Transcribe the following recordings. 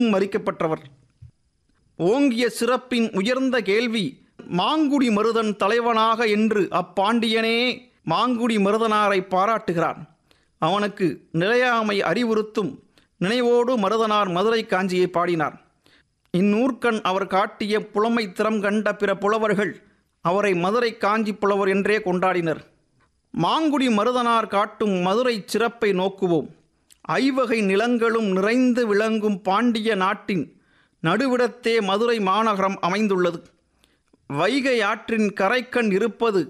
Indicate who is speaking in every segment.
Speaker 1: மறிக்கப்பட்டவர் ஓங்கிய சிறப்பின் உயர்ந்த கேள்வி மாங்குடி மருதன் தலைவனாக என்று அப்பாண்டியனே மாங்குடி மருதனாரை பாராட்டுகிறான் அவனுக்கு நிலையாமை அறிவுறுத்தும் நினைவோடு மருதனார் மதுரை காஞ்சியை பாடினார் இந்நூற்கண் அவர் காட்டிய புலமை திறம் கண்ட பிற புலவர்கள் அவரை மதுரை காஞ்சி புலவர் என்றே கொண்டாடினர் மாங்குடி மருதனார் காட்டும் மதுரை சிறப்பை நோக்குவோம் ஐவகை நிலங்களும் நிறைந்து விளங்கும் பாண்டிய நாட்டின் நடுவிடத்தே மதுரை மாநகரம் அமைந்துள்ளது வைகை ஆற்றின் கரைக்கண் இருப்பது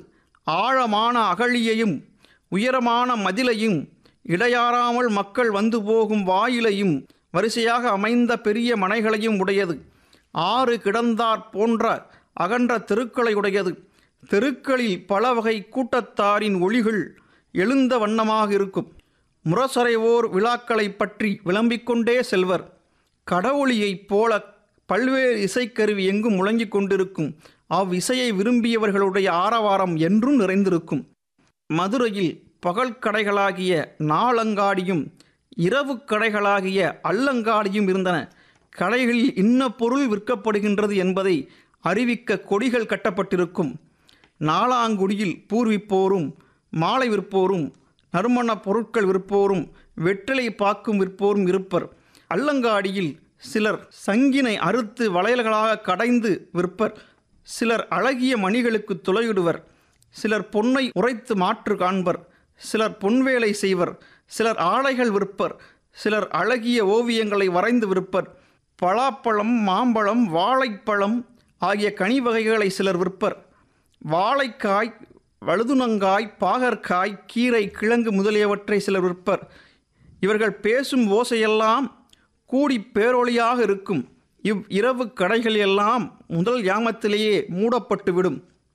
Speaker 1: ஆழமான அகழியையும் உயரமான மதிலையும் இடையாறாமல் மக்கள் வந்து போகும் வாயிலையும் வரிசையாக அமைந்த பெரிய மனைகளையும் உடையது ஆறு கிடந்தார் போன்ற அகன்ற தெருக்களை உடையது தெருக்களில் பல வகை கூட்டத்தாரின் ஒளிகள் எழுந்த வண்ணமாக இருக்கும் முரசறைவோர் விழாக்களை பற்றி விளம்பிக் கொண்டே செல்வர் கடவுளியைப் போல பல்வேறு இசைக்கருவி எங்கும் முழங்கிக் கொண்டிருக்கும் அவ்விசையை விரும்பியவர்களுடைய ஆரவாரம் என்றும் நிறைந்திருக்கும் மதுரையில் பகல் கடைகளாகிய நாளங்காடியும் இரவு கடைகளாகிய அல்லங்காடியும் இருந்தன கடைகளில் இன்ன பொருள் விற்கப்படுகின்றது என்பதை அறிவிக்க கொடிகள் கட்டப்பட்டிருக்கும் நாளாங்குடியில் பூர்விப்போரும் மாலை விற்போரும் நறுமண பொருட்கள் விற்போரும் வெற்றிலை பாக்கும் விற்போரும் இருப்பர் அல்லங்காடியில் சிலர் சங்கினை அறுத்து வளையல்களாக கடைந்து விற்பர் சிலர் அழகிய மணிகளுக்கு துளையிடுவர் சிலர் பொன்னை உரைத்து மாற்று காண்பர் சிலர் பொன்வேலை செய்வர் சிலர் ஆடைகள் விற்பர் சிலர் அழகிய ஓவியங்களை வரைந்து விற்பர் பலாப்பழம் மாம்பழம் வாழைப்பழம் ஆகிய கனி வகைகளை சிலர் விற்பர் வாழைக்காய் வழுதுணங்காய் பாகற்காய் கீரை கிழங்கு முதலியவற்றை சிலர் விற்பர் இவர்கள் பேசும் ஓசையெல்லாம் கூடி பேரொளியாக இருக்கும் இவ் இரவு கடைகள் எல்லாம் முதல் யாமத்திலேயே மூடப்பட்டுவிடும்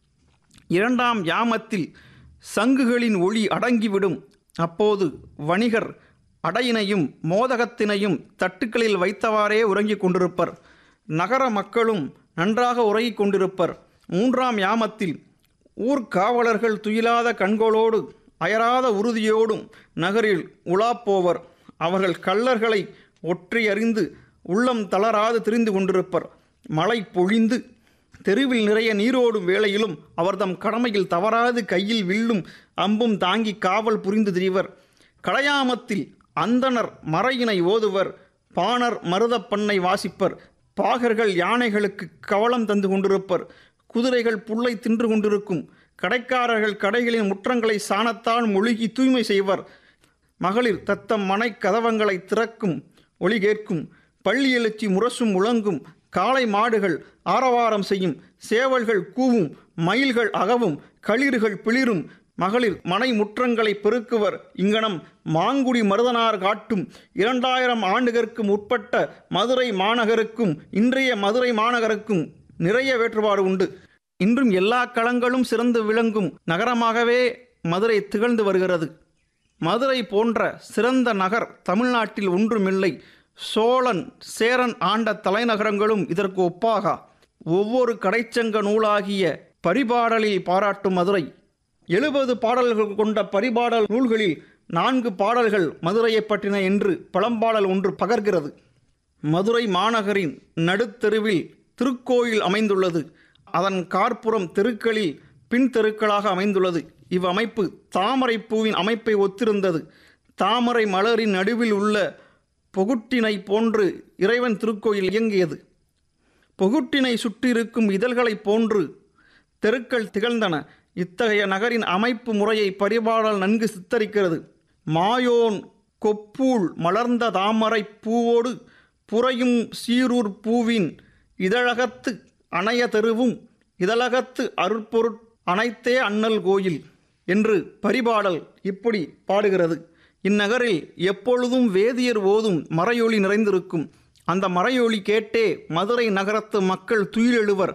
Speaker 1: இரண்டாம் யாமத்தில் சங்குகளின் ஒளி அடங்கிவிடும் அப்போது வணிகர் அடையினையும் மோதகத்தினையும் தட்டுக்களில் வைத்தவாறே உறங்கிக் கொண்டிருப்பர் நகர மக்களும் நன்றாக உறங்கிக் கொண்டிருப்பர் மூன்றாம் யாமத்தில் ஊர்காவலர்கள் துயிலாத கண்களோடு அயராத உறுதியோடும் நகரில் உலாப்போவர் அவர்கள் கள்ளர்களை ஒற்றையறிந்து உள்ளம் தளராது திரிந்து கொண்டிருப்பர் மழை பொழிந்து தெருவில் நிறைய நீரோடும் வேளையிலும் அவர்தம் கடமையில் தவறாது கையில் வில்லும் அம்பும் தாங்கி காவல் புரிந்து திரிவர் கடையாமத்தில் அந்தணர் மறையினை ஓதுவர் பாணர் மருதப்பண்ணை வாசிப்பர் பாகர்கள் யானைகளுக்கு கவலம் தந்து கொண்டிருப்பர் குதிரைகள் புல்லை தின்று கொண்டிருக்கும் கடைக்காரர்கள் கடைகளின் முற்றங்களை சாணத்தால் மொழுகி தூய்மை செய்வர் மகளிர் தத்தம் மனை கதவங்களை திறக்கும் ஒளி கேட்கும் பள்ளி எழுச்சி முரசும் முழங்கும் காளை மாடுகள் ஆரவாரம் செய்யும் சேவல்கள் கூவும் மயில்கள் அகவும் களிர்கள் பிளிரும் மகளிர் மனை முற்றங்களை பெருக்குவர் இங்கனம் மாங்குடி மருதனார் காட்டும் இரண்டாயிரம் ஆண்டுகளுக்கு முற்பட்ட மதுரை மாநகருக்கும் இன்றைய மதுரை மாநகருக்கும் நிறைய வேற்றுபாடு உண்டு இன்றும் எல்லா களங்களும் சிறந்து விளங்கும் நகரமாகவே மதுரை திகழ்ந்து வருகிறது மதுரை போன்ற சிறந்த நகர் தமிழ்நாட்டில் ஒன்றுமில்லை சோழன் சேரன் ஆண்ட தலைநகரங்களும் இதற்கு ஒப்பாகா ஒவ்வொரு கடைச்சங்க நூலாகிய பரிபாடலில் பாராட்டும் மதுரை எழுபது பாடல்கள் கொண்ட பரிபாடல் நூல்களில் நான்கு பாடல்கள் மதுரையைப் பற்றின என்று பழம்பாடல் ஒன்று பகர்கிறது மதுரை மாநகரின் நடுத்தெருவில் திருக்கோயில் அமைந்துள்ளது அதன் கார்ப்புறம் தெருக்களில் பின் தெருக்களாக அமைந்துள்ளது இவ்வமைப்பு தாமரை பூவின் அமைப்பை ஒத்திருந்தது தாமரை மலரின் நடுவில் உள்ள பொகுட்டினை போன்று இறைவன் திருக்கோயில் இயங்கியது பொகுட்டினை சுற்றியிருக்கும் இதழ்களைப் போன்று தெருக்கள் திகழ்ந்தன இத்தகைய நகரின் அமைப்பு முறையை பரிபாடல் நன்கு சித்தரிக்கிறது மாயோன் கொப்பூள் மலர்ந்த தாமரை பூவோடு புறையும் சீரூர் பூவின் இதழகத்து அணைய தெருவும் இதழகத்து அருட்பொருட் அனைத்தே அண்ணல் கோயில் என்று பரிபாடல் இப்படி பாடுகிறது இந்நகரில் எப்பொழுதும் வேதியர் ஓதும் மறையொளி நிறைந்திருக்கும் அந்த மறையொளி கேட்டே மதுரை நகரத்து மக்கள் துயிலெழுவர்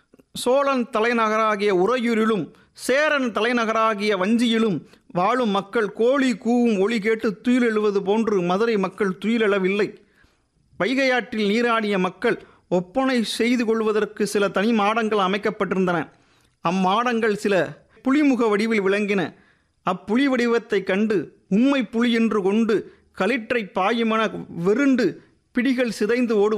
Speaker 1: சோழன் தலைநகராகிய உறையூரிலும் சேரன் தலைநகராகிய வஞ்சியிலும் வாழும் மக்கள் கோழி கூவும் ஒளி கேட்டு துயிலெழுவது போன்று மதுரை மக்கள் துயிலெழவில்லை வைகையாற்றில் நீராடிய மக்கள் ஒப்பனை செய்து கொள்வதற்கு சில தனி மாடங்கள் அமைக்கப்பட்டிருந்தன அம்மாடங்கள் சில புலிமுக வடிவில் விளங்கின அப்புலி வடிவத்தைக் கண்டு உண்மை புலி என்று கொண்டு களிற்றை பாயுமென வெருண்டு பிடிகள் சிதைந்து ஓடும்